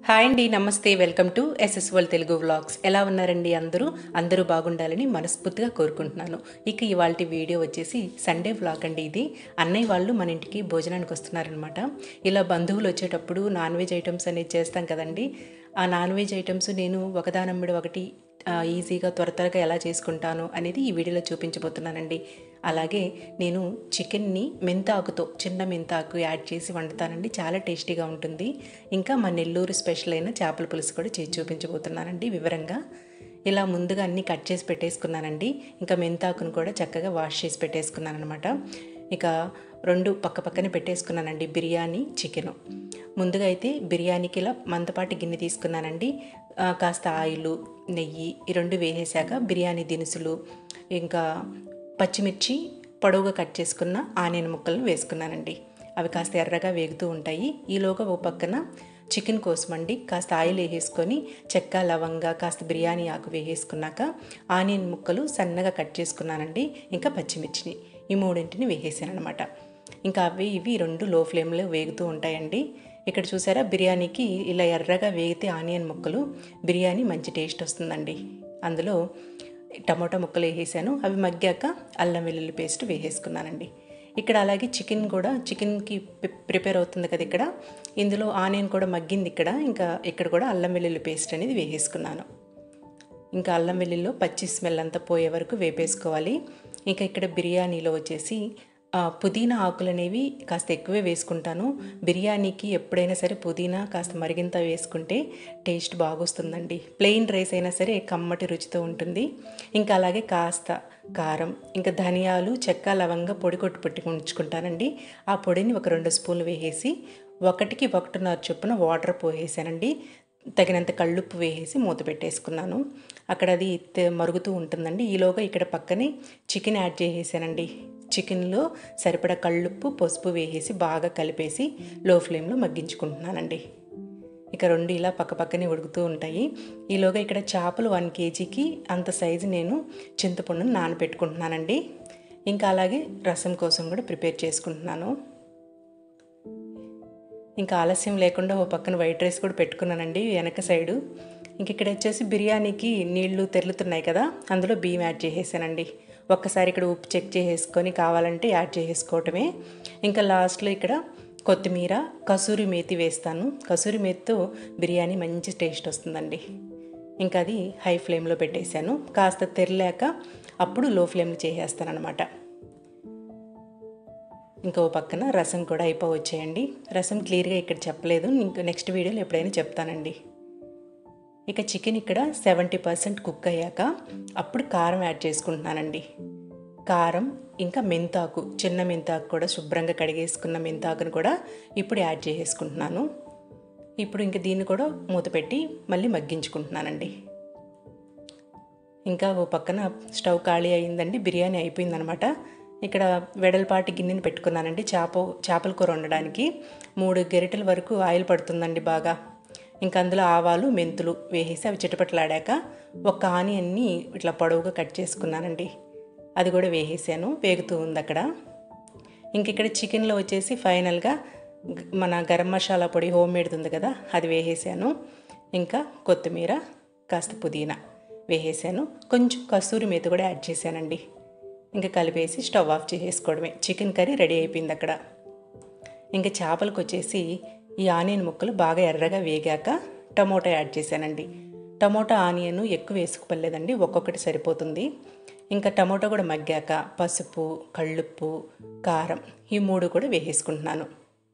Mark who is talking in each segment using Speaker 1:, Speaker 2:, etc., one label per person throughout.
Speaker 1: hi అండి నమస్తే welcome to SS world Telugu vlogs ఎలా ఉన్నారండి అందరూ అందరూ బాగుండాలని మనస్ఫూర్తిగా కోరుకుంటున్నాను ఇక ఇవాళ వీడియో వచ్చేసి సండే వ్లాగ్ అండి ఇది అన్నయ్య వాళ్ళు మన ఇంటికి భోజనానికి వస్తున్నారనమాట ఇలా బంధువులు వచ్చేటప్పుడు నాన్ వెజ్ ఐటమ్స్ అనేది చేస్తాం కదండి ఆ నాన్ వెజ్ ఐటమ్స్ నేను ఒకదానమ్మడి ఒకటి ఆ, ఈజీగా త్వర త్వరగా ఎలా చేసుకుంటాను అనేది ఈ వీడియోలో చూపించబోతున్నానండి అలాగే నేను చికెన్ని మెంతాకుతో చిన్న మెంతాకు యాడ్ చేసి వండుతానండి చాలా టేస్టీగా ఉంటుంది ఇంకా మా నెల్లూరు స్పెషల్ అయిన చేపల పులుసు కూడా చేసి చూపించబోతున్నానండి వివరంగా ఇలా ముందుగా అన్నీ కట్ చేసి పెట్టేసుకున్నానండి ఇంకా మెంతాకును కూడా చక్కగా వాష్ చేసి పెట్టేసుకున్నాను అనమాట ఇక రెండు పక్క పక్కనే పెట్టేసుకున్నానండి బిర్యానీ చికెను ముందుగా అయితే బిర్యానీకి ఇలా మందపాటి గిన్నె తీసుకున్నానండి ఆ, కాస్త ఆయిల్ నెయ్యి ఈ రెండు వేసేసాక బిర్యానీ దినుసులు ఇంకా పచ్చిమిర్చి పొడవుగా కట్ చేసుకున్న ఆనియన్ ముక్కలను వేసుకున్నానండి అవి కాస్త ఎర్రగా వేగుతూ ఉంటాయి ఈలోగా ఓ పక్కన చికెన్ కోసం అండి కాస్త ఆయిల్ వేసేసుకొని చెక్క లవంగా కాస్త బిర్యానీ ఆకు వేసేసుకున్నాక ఆనియన్ ముక్కలు సన్నగా కట్ చేసుకున్నానండి ఇంకా పచ్చిమిర్చిని ఈ మూడింటిని వేసేసాను అనమాట ఇంకా అవి ఇవి రెండు లో ఫ్లేమ్లో వేగుతూ ఉంటాయండి ఇక్కడ చూసారా బిర్యానీకి ఇలా ఎర్రగా వేగితే ఆనియన్ ముక్కలు బిర్యానీ మంచి టేస్ట్ వస్తుందండి అందులో టమాటా ముక్కలు వేసేసాను అవి మగ్గాక అల్లం వెల్లుల్లి పేస్ట్ వేసేసుకున్నానండి ఇక్కడ అలాగే చికెన్ కూడా చికెన్కి ప్రిపేర్ అవుతుంది కదా ఇక్కడ ఇందులో ఆనియన్ కూడా మగ్గింది ఇక్కడ ఇంకా ఇక్కడ కూడా అల్లం వెల్లుల్లి పేస్ట్ అనేది వేసేసుకున్నాను ఇంకా అల్లం వెల్లుల్లో పచ్చి స్మెల్ అంతా పోయే వరకు వేపేసుకోవాలి ఇంకా ఇక్కడ బిర్యానీలో వచ్చేసి ఆ, పుదీనా ఆకులు అనేవి కాస్త ఎక్కువే వేసుకుంటాను బిర్యానీకి ఎప్పుడైనా సరే పుదీనా కాస్త మరిగింత వేసుకుంటే టేస్ట్ బాగొస్తుందండి ప్లెయిన్ రైస్ అయినా సరే కమ్మటి రుచితో ఉంటుంది ఇంకా అలాగే కాస్త కారం ఇంకా ధనియాలు చెక్క లవంగా పొడి కొట్టి పెట్టి ఉంచుకుంటానండి ఆ పొడిని ఒక రెండు స్పూన్లు వేసేసి ఒకటికి ఒకటిన్నర చొప్పున వాటర్ పోసేసానండి తగినంత కళ్ళుప్పు వేసేసి మూత పెట్టేసుకున్నాను అక్కడ అది తె- మరుగుతూ ఉంటుందండి ఈలోగా ఇక్కడ పక్కనే చికెన్ యాడ్ చేసేసానండి చికెన్లో సరిపడా కళ్ళుప్పు పసుపు వేసేసి బాగా కలిపేసి లో ఫ్లేమ్లో మగ్గించుకుంటున్నానండి ఇక రెండు ఇలా పక్క పక్కనే ఉడుకుతూ ఉంటాయి ఈలోగా ఇక్కడ చేపలు వన్ కేజీకి అంత సైజు నేను చింతపండును నానబెట్టుకుంటున్నానండి ఇంకా అలాగే రసం కోసం కూడా ప్రిపేర్ చేసుకుంటున్నాను ఇంకా ఆలస్యం లేకుండా ఓ పక్కన వైట్ రైస్ కూడా పెట్టుకున్నానండి వెనక సైడు ఇంక ఇక్కడ వచ్చేసి బిర్యానీకి నీళ్లు తెరులుతున్నాయి కదా అందులో బియ్యం యాడ్ చేసేసానండి ఒక్కసారి ఇక్కడ ఉప్పు చెక్ చేసేసుకొని కావాలంటే యాడ్ చేసేసుకోవటమే ఇంకా లాస్ట్లో ఇక్కడ కొత్తిమీర కసూరి మేతి వేస్తాను కసూరి మేతితో బిర్యానీ మంచి టేస్ట్ వస్తుందండి ఇంకా అది హై ఫ్లేమ్లో పెట్టేశాను కాస్త తెరలేక అప్పుడు లో ఫ్లేమ్లో చేసేస్తాను అనమాట ఇంకో పక్కన రసం కూడా అయిపోవచ్చేయండి రసం క్లియర్గా ఇక్కడ చెప్పలేదు ఇంకో నెక్స్ట్ వీడియోలో ఎప్పుడైనా చెప్తానండి ఇక చికెన్ ఇక్కడ సెవెంటీ పర్సెంట్ కుక్ అయ్యాక అప్పుడు కారం యాడ్ చేసుకుంటున్నానండి కారం ఇంకా మెంతాకు చిన్న మెంతాకు కూడా శుభ్రంగా కడిగేసుకున్న మెంతాకును కూడా ఇప్పుడు యాడ్ చేసేసుకుంటున్నాను ఇప్పుడు ఇంక దీన్ని కూడా మూత పెట్టి మళ్ళీ మగ్గించుకుంటున్నానండి ఇంకా ఓ పక్కన స్టవ్ ఖాళీ అయిందండి బిర్యానీ అయిపోయిందనమాట ఇక్కడ వెడల్పాటి గిన్నెని పెట్టుకున్నానండి చేప చేపల కూర వండడానికి మూడు గరిటెల వరకు ఆయిల్ పడుతుందండి బాగా ఇంకా అందులో ఆవాలు మెంతులు వేసేసి అవి చిటపట్లాడాక ఒక ఆనియన్ని ఇట్లా పొడవుగా కట్ చేసుకున్నానండి అది కూడా వేసేసాను వేగుతూ ఉంది అక్కడ ఇంక ఇక్కడ చికెన్లో వచ్చేసి ఫైనల్గా గ- మన గరం మసాలా పొడి హోమ్ మేడ్ది ఉంది కదా అది వేసేసాను ఇంకా కొత్తిమీర కాస్త పుదీనా వేసేసాను కొంచెం కస్తూరి మేత కూడా యాడ్ చేశానండి ఇంకా కలిపేసి స్టవ్ ఆఫ్ చేసేసుకోవడమే చికెన్ కర్రీ రెడీ అయిపోయింది అక్కడ ఇంకా చేపలకు వచ్చేసి ఈ ఆనియన్ ముక్కలు బాగా ఎర్రగా వేగాక టమోటా యాడ్ చేశానండి టమోటా ఆనియన్ ఎక్కువ వేసుకోలేదండి ఒక్కొక్కటి సరిపోతుంది ఇంకా టమోటా కూడా మగ్గాక పసుపు కళ్ళుప్పు కారం ఈ మూడు కూడా వేసేసుకుంటున్నాను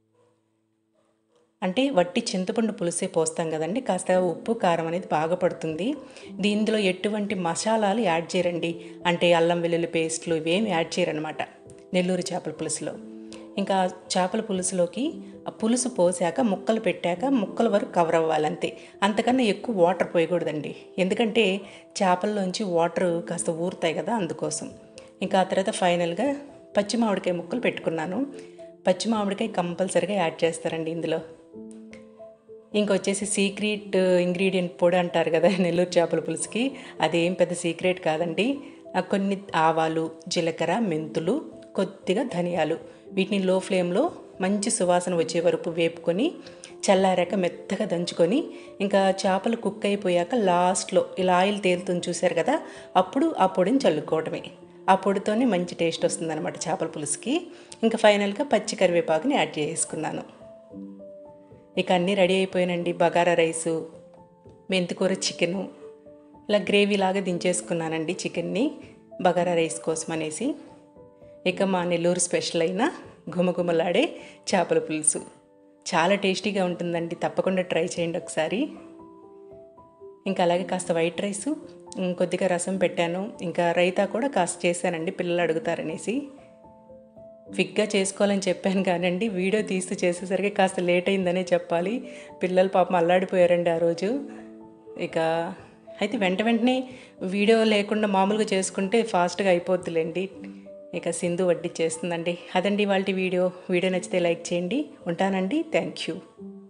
Speaker 1: అంటే వట్టి చింతపండు పులుసే పోస్తాం కదండి కాస్త ఉప్పు కారం అనేది బాగా పడుతుంది దీనిలో ఎటువంటి మసాలాలు యాడ్ చేయరండి అంటే అల్లం వెల్లుల్లి పేస్ట్లు ఇవేమి యాడ్ చేయరనమాట నెల్లూరు చేపల పులుసులో ఇంకా చేపల పులుసులోకి ఆ పులుసు పోసాక ముక్కలు పెట్టాక ముక్కల వరకు కవర్ అవ్వాలంతే అంతకన్నా ఎక్కువ వాటర్ పోయకూడదండి ఎందుకంటే చేపల్లోంచి వాటర్ కాస్త ఊరుతాయి కదా అందుకోసం ఇంకా ఆ తర్వాత ఫైనల్గా పచ్చి మామిడికాయ ముక్కలు పెట్టుకున్నాను పచ్చి మామిడికాయ కంపల్సరీగా యాడ్ చేస్తారండి ఇందులో ఇంకొచ్చేసి సీక్రెట్ ఇంగ్రీడియంట్ పొడి అంటారు కదా నెల్లూరు చేపల పులుసుకి అదేం పెద్ద సీక్రెట్ కాదండి ఆ కొన్ని ఆవాలు జీలకర్ర మెంతులు కొద్దిగా ధనియాలు వీటిని లో ఫ్లేమ్లో మంచి సువాసన వచ్చే వరకు వేపుకొని చల్లారాక మెత్తగా దంచుకొని ఇంకా చేపలు కుక్ అయిపోయాక లాస్ట్లో ఇలా ఆయిల్ తేలుతుంది చూశారు కదా అప్పుడు ఆ పొడిని చల్లుకోవడమే ఆ పొడితోనే మంచి టేస్ట్ వస్తుందన్నమాట చేపల పులుసుకి ఇంకా ఫైనల్గా పచ్చి కరివేపాకుని యాడ్ చేసుకున్నాను ఇక అన్నీ రెడీ అయిపోయానండి బగారా రైసు మెంతికూర చికెను ఇలా గ్రేవీ లాగా దించేసుకున్నానండి చికెన్ని బగారా రైస్ కోసం అనేసి ఇక మా నెల్లూరు స్పెషల్ అయిన గుమగుమలాడే చేపల పులుసు చాలా టేస్టీగా ఉంటుందండి తప్పకుండా ట్రై చేయండి ఒకసారి ఇంకా అలాగే కాస్త వైట్ రైస్ కొద్దిగా రసం పెట్టాను ఇంకా రైతా కూడా కాస్త చేశానండి పిల్లలు అడుగుతారనేసి క్విక్గా చేసుకోవాలని చెప్పాను కానండి వీడియో తీస్తూ చేసేసరికి కాస్త లేట్ అయిందనే చెప్పాలి పిల్లలు పాపం అల్లాడిపోయారండి ఆ రోజు ఇక అయితే వెంట వెంటనే వీడియో లేకుండా మామూలుగా చేసుకుంటే ఫాస్ట్గా అయిపోద్దులేండి ఇక సింధు వడ్డీ చేస్తుందండి అదండి వాళ్ళ వీడియో వీడియో నచ్చితే లైక్ చేయండి ఉంటానండి థ్యాంక్ యూ